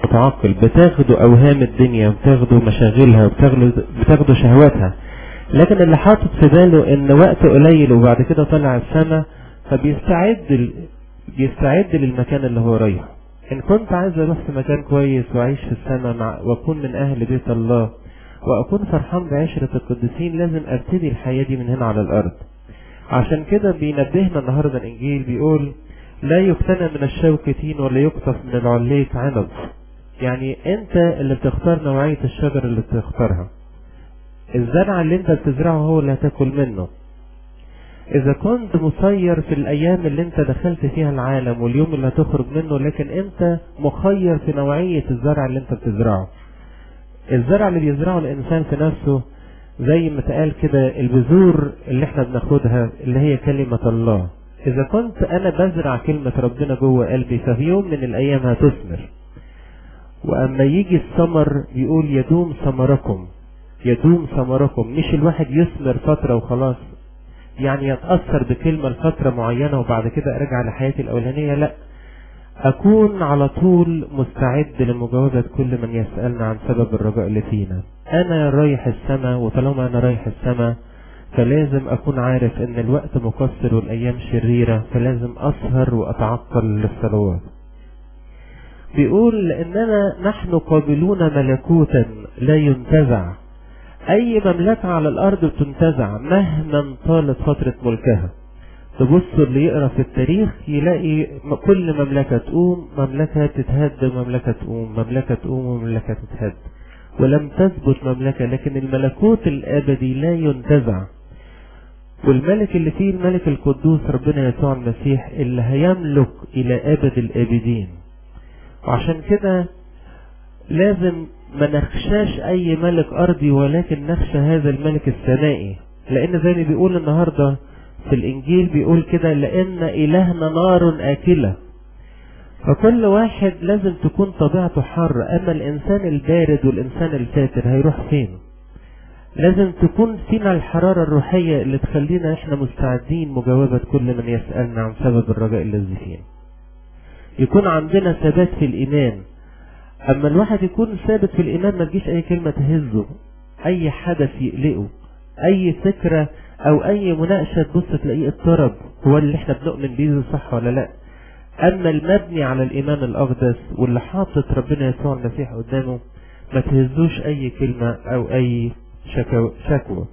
متعقل بتاخدوا اوهام الدنيا وبتاخدوا مشاغلها وبتاخدوا بتاخدوا شهواتها لكن اللي حاطط في باله ان وقت قليل وبعد كده طلع السماء فبيستعد بيستعد للمكان اللي هو رايحه ان كنت عايز اروح في مكان كويس واعيش في السماء مع واكون من اهل بيت الله واكون فرحان بعشرة القديسين لازم ابتدي الحياة دي من هنا على الارض عشان كده بينبهنا النهاردة الانجيل بيقول لا يقتنى من الشوك تين ولا يقطف من العليق عنب يعني انت اللي بتختار نوعية الشجر اللي بتختارها الزرع اللي انت بتزرعه هو اللي هتاكل منه اذا كنت مسير في الايام اللي انت دخلت فيها العالم واليوم اللي هتخرج منه لكن انت مخير في نوعية الزرع اللي انت بتزرعه الزرع اللي بيزرعه الانسان في نفسه زي ما اتقال كده البذور اللي احنا بناخدها اللي هي كلمة الله اذا كنت انا بزرع كلمة ربنا جوه قلبي ففي يوم من الايام هتثمر واما يجي الثمر يقول يدوم ثمركم يدوم ثمركم مش الواحد يثمر فترة وخلاص يعني يتأثر بكلمة لفترة معينة وبعد كده ارجع لحياتي الاولانية لا اكون على طول مستعد لمجاوبة كل من يسألنا عن سبب الرجاء اللي فينا انا رايح السماء وطالما انا رايح السماء فلازم اكون عارف ان الوقت مقصر والايام شريرة فلازم اسهر واتعقل للصلوات بيقول لاننا نحن قابلون ملكوتا لا ينتزع اي مملكة على الارض بتنتزع مهما طالت فترة ملكها تبص اللي يقرا في التاريخ يلاقي كل مملكة تقوم مملكة تتهد مملكة تقوم مملكة تقوم ومملكة تتهد ولم تثبت مملكة لكن الملكوت الابدي لا ينتزع والملك اللي فيه الملك القدوس ربنا يسوع المسيح اللي هيملك الى ابد الابدين وعشان كده لازم ما نخشاش اي ملك ارضي ولكن نخشى هذا الملك السمائي لان زي ما بيقول النهارده في الانجيل بيقول كده لان الهنا نار اكله فكل واحد لازم تكون طبيعته حارة اما الانسان البارد والانسان الفاتر هيروح فين لازم تكون فينا الحرارة الروحية اللي تخلينا احنا مستعدين مجاوبة كل من يسألنا عن سبب الرجاء الذي فينا يكون عندنا ثبات في الايمان اما الواحد يكون ثابت في الايمان ما تجيش اي كلمة تهزه اي حدث يقلقه اي فكرة او اي مناقشة تبص تلاقيه اضطرب هو اللي احنا بنؤمن بيه صح ولا لا اما المبني على الايمان الاقدس واللي حاطط ربنا يسوع المسيح قدامه ما تهزوش اي كلمة او اي شكوى, شكوى.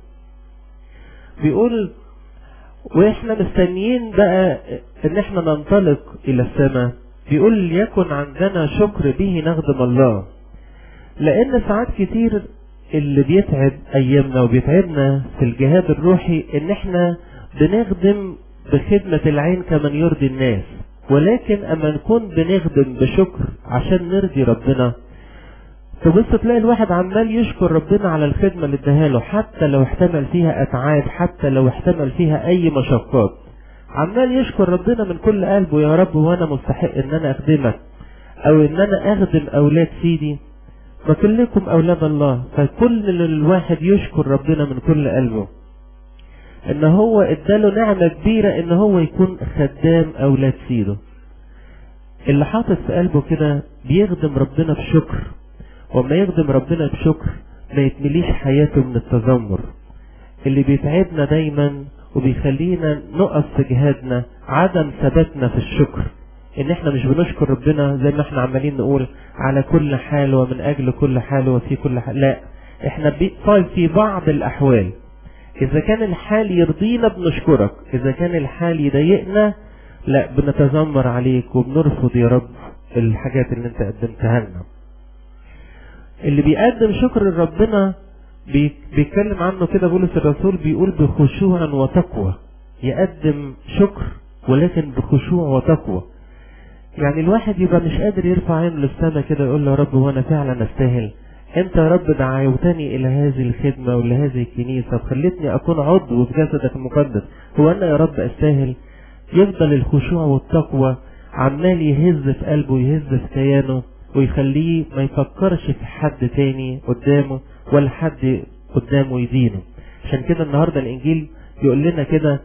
بيقول واحنا مستنيين بقى ان احنا ننطلق الى السماء بيقول ليكن عندنا شكر به نخدم الله لان ساعات كتير اللي بيتعب ايامنا وبيتعبنا في الجهاد الروحي ان احنا بنخدم بخدمة العين كمن يرضي الناس ولكن اما نكون بنخدم بشكر عشان نرضي ربنا تبص تلاقي الواحد عمال يشكر ربنا على الخدمة اللي اداها له حتى لو احتمل فيها اتعاب حتى لو احتمل فيها اي مشقات عمال يشكر ربنا من كل قلبه يا رب وانا مستحق ان انا اخدمك او ان انا اخدم اولاد سيدي ما كلكم اولاد الله فكل الواحد يشكر ربنا من كل قلبه ان هو اداله نعمة كبيرة ان هو يكون خدام اولاد سيده اللي حاطط في قلبه كده بيخدم ربنا بشكر وما يخدم ربنا بشكر ما يتمليش حياته من التذمر اللي بيتعبنا دايما وبيخلينا نقف في جهادنا عدم ثباتنا في الشكر ان احنا مش بنشكر ربنا زي ما احنا عمالين نقول على كل حال ومن اجل كل حال وفي كل حال لا احنا طيب في بعض الاحوال اذا كان الحال يرضينا بنشكرك اذا كان الحال يضايقنا لا بنتذمر عليك وبنرفض يا رب الحاجات اللي انت قدمتها لنا اللي بيقدم شكر لربنا بيتكلم عنه كده بولس الرسول بيقول بخشوع وتقوى يقدم شكر ولكن بخشوع وتقوى يعني الواحد يبقى مش قادر يرفع عينه للسماء كده يقول له يا رب وانا فعلا استاهل انت يا رب دعوتني الى هذه الخدمة ولهذه الكنيسة وخلتني اكون عضو في جسدك المقدس هو انا يا رب استاهل يفضل الخشوع والتقوى عمال يهز في قلبه يهز في كيانه ويخليه ما يفكرش في حد تاني قدامه ولا حد قدامه يدينه عشان كده النهاردة الانجيل يقول لنا كده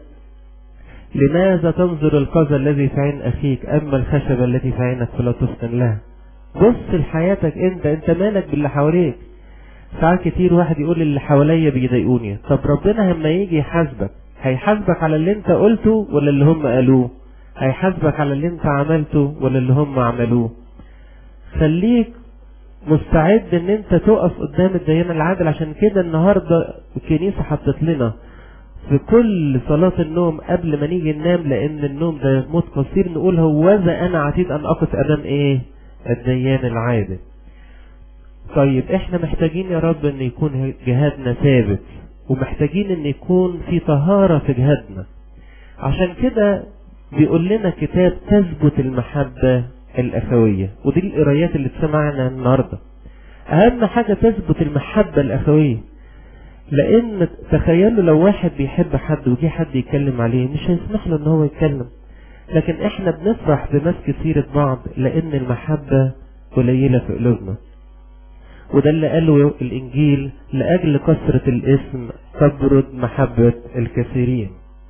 لماذا تنظر القذى الذي في عين اخيك اما الخشبة التي في عينك فلا تفطن لها بص لحياتك انت انت مالك باللي حواليك ساعات كتير واحد يقول اللي حواليا بيضايقوني طب ربنا لما يجي يحاسبك هيحاسبك على اللي انت قلته ولا اللي هم قالوه هيحاسبك على اللي انت عملته ولا اللي هم عملوه خليك مستعد ان انت تقف قدام الديان العادل عشان كده النهاردة الكنيسة حطت لنا في كل صلاة النوم قبل ما نيجي ننام لان النوم ده موت قصير نقول هوذا انا عتيد ان اقف امام ايه الديان العادل طيب احنا محتاجين يا رب ان يكون جهادنا ثابت ومحتاجين ان يكون في طهارة في جهادنا عشان كده بيقول لنا كتاب تثبت المحبة الأخوية ودي القرايات اللي سمعنا النهاردة أهم حاجة تثبت المحبة الأخوية لأن تخيلوا لو واحد بيحب حد وجي حد يتكلم عليه مش هيسمح له إن هو يتكلم لكن إحنا بنفرح بمسك سيرة بعض لأن المحبة قليلة في قلوبنا وده اللي قاله الإنجيل لأجل كثرة الاسم تبرد محبة الكثيرين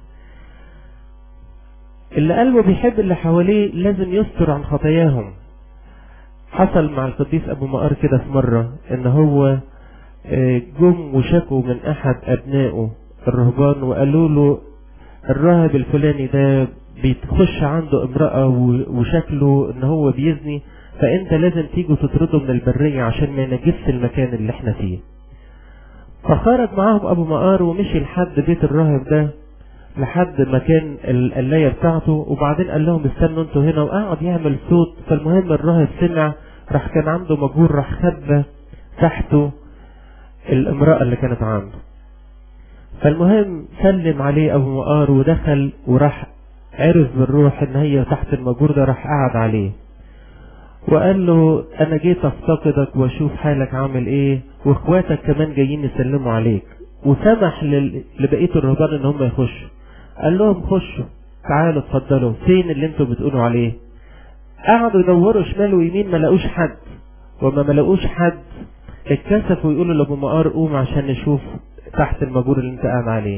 اللي قلبه بيحب اللي حواليه لازم يستر عن خطاياهم حصل مع القديس ابو مقار كده في مرة ان هو جم وشكوا من احد ابنائه الرهبان وقالوا له الراهب الفلاني ده بيتخش عنده امرأة وشكله ان هو بيزني فانت لازم تيجوا تطرده من البرية عشان ما ينجسش المكان اللي احنا فيه فخرج معاهم ابو مقار ومشي لحد بيت الراهب ده لحد مكان القلاية بتاعته وبعدين قال لهم استنوا انتوا هنا وقعد يعمل صوت فالمهم الراهب سمع راح كان عنده مجهول راح خبى تحته الامرأة اللي كانت عنده فالمهم سلم عليه ابو مقار ودخل وراح عرف بالروح ان هي تحت المجهور ده راح قعد عليه وقال له انا جيت افتقدك واشوف حالك عامل ايه واخواتك كمان جايين يسلموا عليك وسمح لبقية الرهبان ان هم يخشوا قال لهم خشوا تعالوا اتفضلوا فين اللي انتوا بتقولوا عليه قعدوا يدوروا شمال ويمين ما لقوش حد وما ما لقوش حد اتكسفوا يقولوا لابو مقار قوم عشان نشوف تحت المجور اللي انت قاعد عليه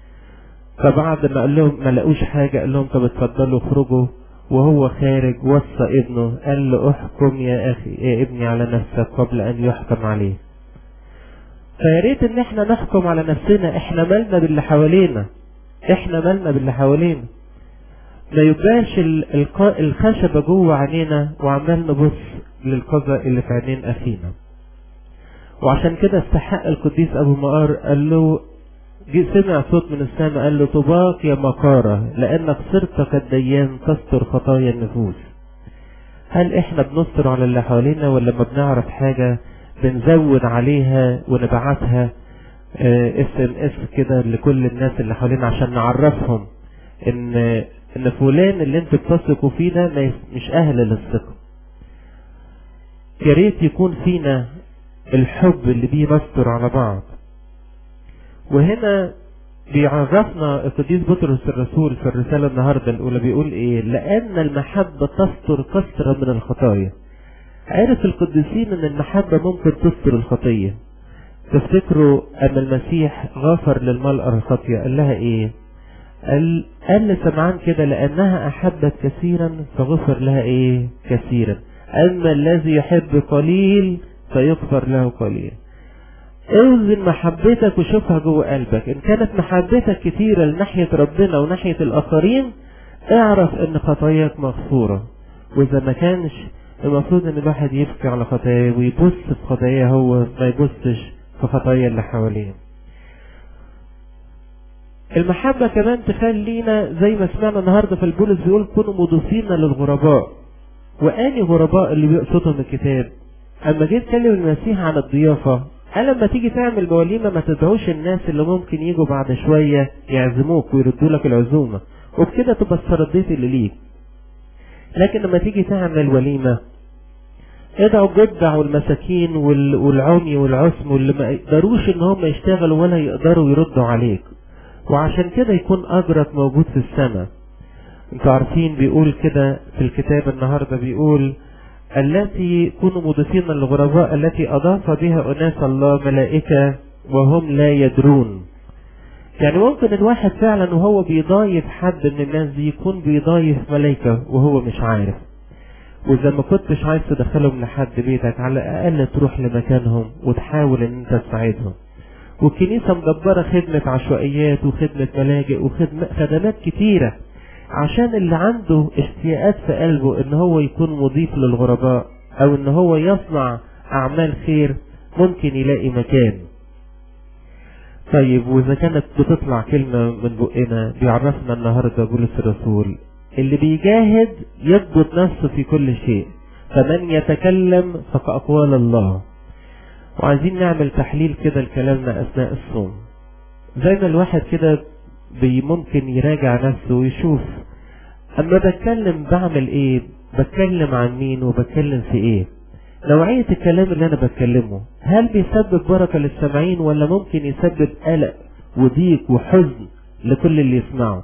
فبعد ما قال لهم ما لقوش حاجة قال لهم طب اتفضلوا اخرجوا وهو خارج وصى ابنه قال له احكم يا اخي يا ابني على نفسك قبل ان يحكم عليه فيا ريت ان احنا نحكم على نفسنا احنا مالنا باللي حوالينا احنا مالنا باللي حوالينا ما يبقاش الخشبة جوه عينينا وعمال نبص للقذى اللي في عينين اخينا وعشان كده استحق القديس ابو مقار قال له جي سمع صوت من السماء قال له طباق يا مقارة لانك صرت كالديان تستر خطايا النفوس هل احنا بنستر على اللي حوالينا ولا ما بنعرف حاجة بنزود عليها ونبعتها اس ام اس كده لكل الناس اللي حوالينا عشان نعرفهم ان ان فلان اللي انتوا بتثقوا فيه ده مش اهل للثقة يا ريت يكون فينا الحب اللي بيه نستر على بعض وهنا بيعرفنا القديس بطرس الرسول في الرسالة النهاردة الأولى بيقول إيه لأن المحبة تستر كثرة من الخطايا عرف القديسين ان المحبة ممكن تستر الخطية تفتكروا ان المسيح غفر للمرأة الخطية قال لها ايه قال, قال لسمعان كده لانها احبت كثيرا فغفر لها ايه كثيرا اما الذي يحب قليل فيغفر له قليل اوزن محبتك وشوفها جوه قلبك ان كانت محبتك كتيرة لناحية ربنا وناحية الاخرين اعرف ان خطاياك مغفورة واذا ما كانش المفروض ان الواحد يبكي على خطاياه ويبص في خطاياه هو ما يبصش في خطايا اللي حواليه المحبة كمان تخلينا زي ما سمعنا النهاردة في البولس بيقول كونوا مضيفين للغرباء واني غرباء اللي بيقصدهم الكتاب اما جه يتكلم المسيح عن الضيافة قال لما تيجي تعمل وليمة ما تدعوش الناس اللي ممكن يجوا بعد شوية يعزموك ويردوا لك العزومة وبكده تبقى السرديت اللي ليك لكن لما تيجي تعمل وليمة ادعوا الجدع والمساكين والعمي والعسم واللي ما يقدروش ان هم يشتغلوا ولا يقدروا يردوا عليك وعشان كده يكون اجرك موجود في السماء انتوا عارفين بيقول كده في الكتاب النهاردة بيقول التي كونوا مضيفين للغرباء التي اضاف بها اناس الله ملائكة وهم لا يدرون يعني ممكن الواحد فعلا وهو بيضايف حد من الناس دي يكون بيضايف ملائكة وهو مش عارف وإذا ما كنتش عايز تدخلهم لحد بيتك على الأقل تروح لمكانهم وتحاول إن أنت تساعدهم والكنيسة مدبرة خدمة عشوائيات وخدمة ملاجئ وخدمات كتيرة عشان اللي عنده اشتياقات في قلبه ان هو يكون مضيف للغرباء او ان هو يصنع اعمال خير ممكن يلاقي مكان طيب واذا كانت بتطلع كلمة من بقنا بيعرفنا النهاردة بولس الرسول اللي بيجاهد يضبط نفسه في كل شيء فمن يتكلم فكأقوال الله وعايزين نعمل تحليل كده لكلامنا اثناء الصوم زي ما الواحد كده ممكن يراجع نفسه ويشوف اما بتكلم بعمل ايه بتكلم عن مين وبتكلم في ايه نوعية الكلام اللي انا بتكلمه هل بيسبب بركة للسامعين ولا ممكن يسبب قلق وضيق وحزن لكل اللي يسمعه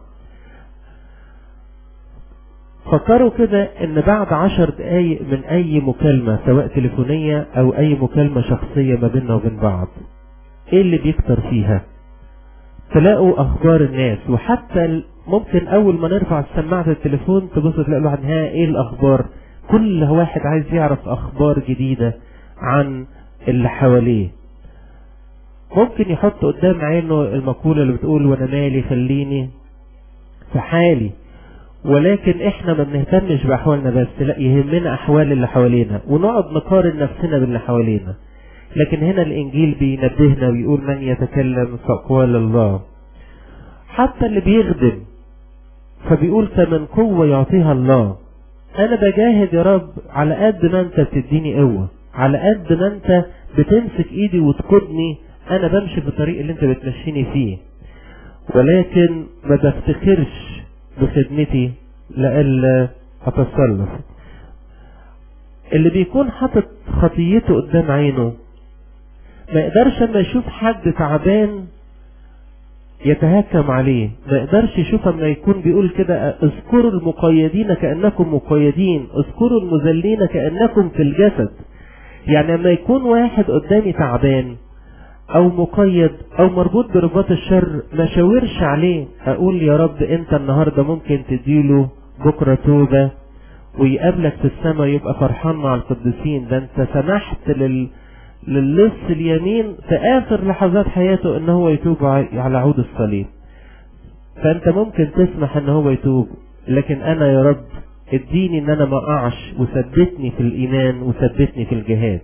فكروا كده ان بعد عشر دقايق من اي مكالمة سواء تليفونية او اي مكالمة شخصية ما بيننا وبين بعض ايه اللي بيكتر فيها تلاقوا اخبار الناس وحتى ممكن اول ما نرفع سماعة التليفون تبص تلاقوا الواحد ها ايه الاخبار كل واحد عايز يعرف اخبار جديدة عن اللي حواليه ممكن يحط قدام عينه المقولة اللي بتقول وانا مالي خليني في حالي ولكن احنا ما بنهتمش باحوالنا بس لا يهمنا احوال اللي حوالينا ونقعد نقارن نفسنا باللي حوالينا لكن هنا الانجيل بينبهنا ويقول من يتكلم فاقوال الله حتى اللي بيخدم فبيقول فمن قوة يعطيها الله انا بجاهد يا رب على قد ما انت بتديني قوة على قد ما انت بتمسك ايدي وتقودني انا بمشي في الطريق اللي انت بتمشيني فيه ولكن ما بفتخرش بخدمتي لألا أتصلف اللي بيكون حاطط خطيته قدام عينه ما يقدرش اما يشوف حد تعبان يتهكم عليه ما يقدرش يشوف اما يكون بيقول كده اذكروا المقيدين كأنكم مقيدين اذكروا المذلين كأنكم في الجسد يعني اما يكون واحد قدامي تعبان او مقيد او مربوط برباط الشر ما شاورش عليه اقول يا رب انت النهاردة ممكن تديله بكرة توبة ويقابلك في السماء يبقى فرحان مع القديسين ده انت سمحت لل للص اليمين في اخر لحظات حياته ان هو يتوب على عود الصليب فانت ممكن تسمح ان هو يتوب لكن انا يا رب اديني ان انا ما اقعش وثبتني في الايمان وثبتني في الجهاد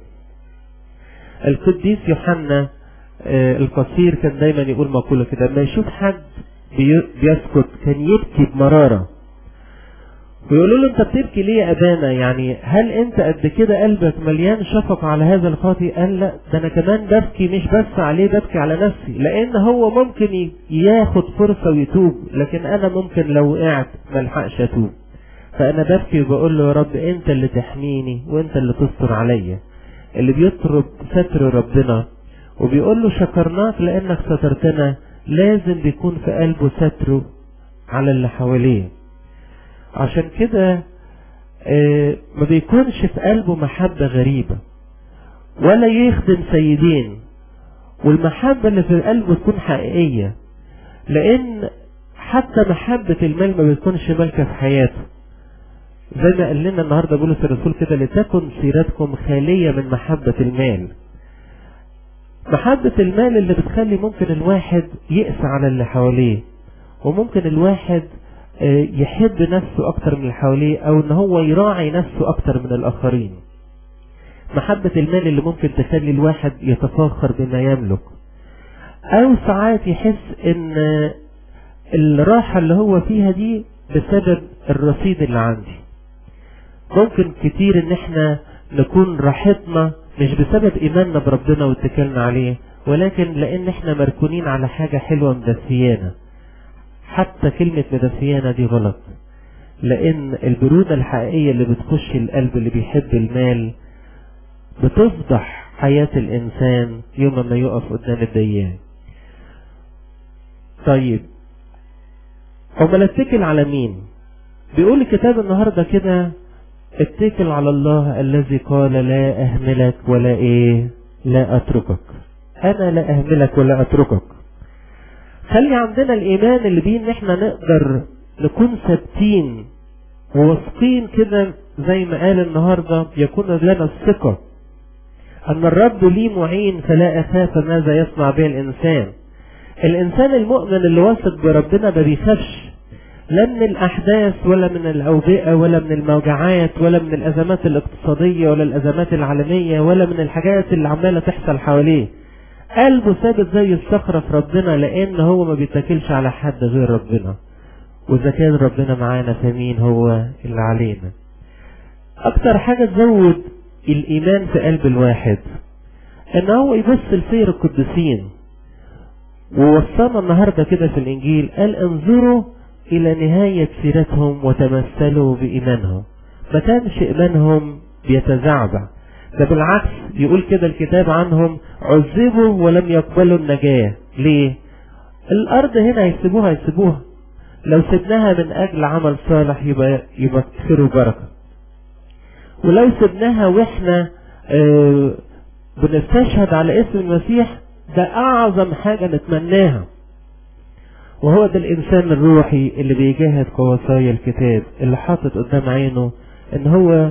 القديس يوحنا آه القصير كان دايما يقول مقولة كده لما يشوف حد بيسكت كان يبكي بمرارة ويقولوا له انت بتبكي ليه يا ابانا يعني هل انت قد كده قلبك مليان شفقة على هذا الخاطئ قال لا ده انا كمان ببكي مش بس عليه ببكي على نفسي لان هو ممكن ياخد فرصة ويتوب لكن انا ممكن لو وقعت ملحقش اتوب فانا ببكي وبقول له يا رب انت اللي تحميني وانت اللي تستر عليا اللي بيطلب ستر ربنا وبيقول له شكرناك لانك سترتنا لازم بيكون في قلبه ستره على اللي حواليه عشان كده اه ما بيكونش في قلبه محبة غريبة ولا يخدم سيدين والمحبة اللي في قلبه تكون حقيقية لان حتى محبة المال ما بتكونش مالكة في حياته زي ما قال لنا النهاردة بولس الرسول كده لتكن سيرتكم خالية من محبة المال محبة المال اللي بتخلي ممكن الواحد يقسى على اللي حواليه وممكن الواحد يحب نفسه اكتر من اللي حواليه او ان هو يراعي نفسه اكتر من الاخرين محبة المال اللي ممكن تخلي الواحد يتفاخر بما يملك او ساعات يحس ان الراحة اللي هو فيها دي بسبب الرصيد اللي عندي ممكن كتير ان احنا نكون راحتنا مش بسبب ايماننا بربنا واتكالنا عليه ولكن لان احنا مركونين على حاجة حلوة مدفيانا حتى كلمة مدفيانا دي غلط لان البرودة الحقيقية اللي بتخش القلب اللي بيحب المال بتفضح حياة الانسان يوم ما يقف قدام الديان طيب امال اتكل على مين بيقول الكتاب النهاردة كده اتكل على الله الذي قال لا اهملك ولا ايه لا اتركك انا لا اهملك ولا اتركك خلي عندنا الايمان اللي بيه ان احنا نقدر نكون ثابتين وواثقين كده زي ما قال النهاردة يكون لنا الثقة أن الرب لي معين فلا أخاف ماذا يصنع به الإنسان الإنسان المؤمن اللي واثق بربنا ما بيخافش لا من الأحداث ولا من الأوبئة ولا من الموجعات ولا من الأزمات الاقتصادية ولا الأزمات العالمية ولا من الحاجات اللي عمالة تحصل حواليه قلبه ثابت زي الصخرة في ربنا لأن هو ما بيتكلش على حد غير ربنا وإذا كان ربنا معانا فمين هو اللي علينا أكتر حاجة تزود الإيمان في قلب الواحد إن هو يبص لسير القديسين ووصانا النهاردة كده في الإنجيل قال انظروا إلى نهاية سيرتهم وتمثلوا بإيمانهم ما كانش إيمانهم بيتزعزع ده بالعكس يقول كده الكتاب عنهم عذبوا ولم يقبلوا النجاة ليه الأرض هنا هيسيبوها هيسيبوها لو سبناها من أجل عمل صالح يبقى يبقى كثير بركة ولو سبناها واحنا اه بنستشهد على اسم المسيح ده أعظم حاجة نتمناها وهو ده الإنسان الروحي اللي بيجاهد كوصايا الكتاب اللي حاطط قدام عينه إن هو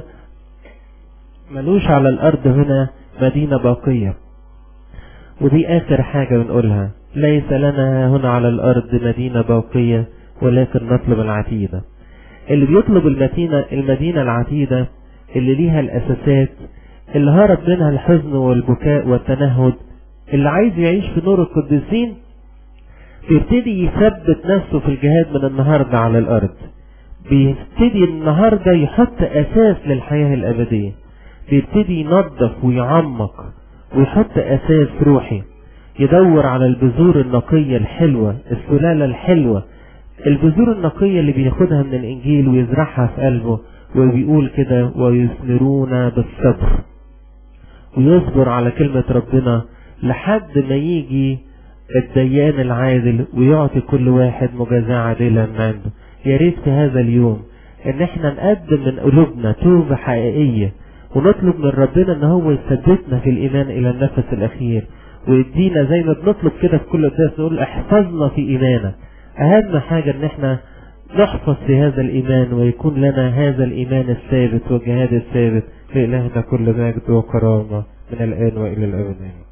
ملوش على الأرض هنا مدينة باقية ودي آخر حاجة بنقولها ليس لنا هنا على الأرض مدينة باقية ولكن نطلب العتيدة اللي بيطلب المدينة المدينة العتيدة اللي ليها الأساسات اللي هرب منها الحزن والبكاء والتنهد اللي عايز يعيش في نور القديسين بيبتدي يثبت نفسه في الجهاد من النهاردة على الأرض بيبتدي النهاردة يحط أساس للحياة الأبدية بيبتدي ينظف ويعمق ويحط أساس روحي يدور على البذور النقية الحلوة السلالة الحلوة البذور النقية اللي بياخدها من الإنجيل ويزرعها في قلبه وبيقول كده ويثمرون بالصبر ويصبر على كلمة ربنا لحد ما يجي الديان العادل ويعطي كل واحد مجازاة عادلة من عنده يا ريت في هذا اليوم ان احنا نقدم من قلوبنا توبة حقيقية ونطلب من ربنا ان هو يثبتنا في الايمان الى النفس الاخير ويدينا زي ما بنطلب كده في كل قداس نقول احفظنا في ايمانك اهم حاجة ان احنا نحفظ في هذا الايمان ويكون لنا هذا الايمان الثابت والجهاد الثابت لإلهنا كل مجد وكرامة من الآن وإلى الأبد